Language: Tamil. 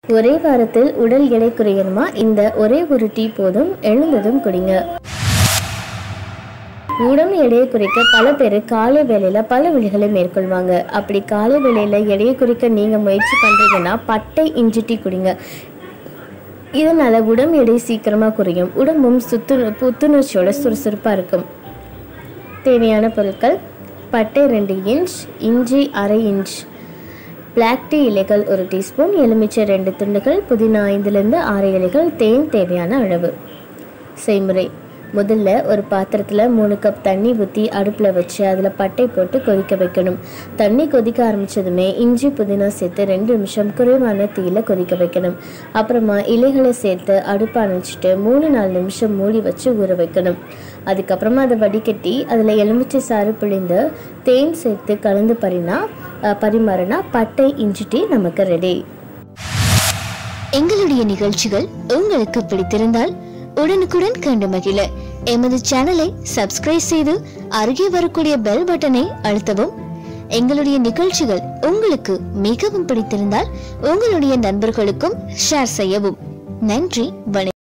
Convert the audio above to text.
ஒரே வாரத்தில் உடல் எடை குறையணுமா இந்த ஒரே ஒரு டீ போதும் எழுந்ததும் குடிங்க உடம்பு எடையை குறைக்க பல பேர் காலை வேளையில பல வழிகளை மேற்கொள்வாங்க அப்படி காலை வேளையில எடையை குறைக்க நீங்க முயற்சி பண்றீங்கன்னா பட்டை இஞ்சி டீ குடிங்க இதனால உடம்பு எடை சீக்கிரமா குறையும் உடம்பும் சுத்து புத்துணர்ச்சியோட சுறுசுறுப்பா இருக்கும் தேவையான பொருட்கள் பட்டை ரெண்டு இன்ச் இஞ்சி அரை இன்ச் பிளாக் டீ இலைகள் ஒரு டீஸ்பூன் எலுமிச்சை ரெண்டு துண்டுகள் புதினா ஐந்துலேருந்து ஆறு இலைகள் தேன் தேவையான அளவு செய்முறை முதல்ல ஒரு பாத்திரத்தில் மூணு கப் தண்ணி ஊற்றி அடுப்பில் வச்சு அதில் பட்டை போட்டு கொதிக்க வைக்கணும் தண்ணி கொதிக்க ஆரம்பிச்சதுமே இஞ்சி புதினா சேர்த்து ரெண்டு நிமிஷம் குறைவான தீயில கொதிக்க வைக்கணும் அப்புறமா இலைகளை சேர்த்து அடுப்பை அணைச்சிட்டு மூணு நாலு நிமிஷம் மூடி வச்சு ஊற வைக்கணும் அதுக்கப்புறமா அதை வடிகட்டி அதில் எலுமிச்சை சாறு பிழிந்து தேன் சேர்த்து கலந்து பரினா அஹ், பரிமாறினா பட்டை இஞ்சி டீ நமக்கு ரெடி எங்களுடைய நிகழ்ச்சிகள் உங்களுக்கு பிடித்திருந்தால் உடனுக்குடன் கண்டு மகிழ எமது சேனலை சப்ஸ்கிரைப் செய்து அருகே வரக்கூடிய பெல் பட்டனை அழுத்தவும் எங்களுடைய நிகழ்ச்சிகள் உங்களுக்கு மிகவும் பிடித்திருந்தால் உங்களுடைய நண்பர்களுக்கும் ஷேர் செய்யவும் நன்றி வணக்கம்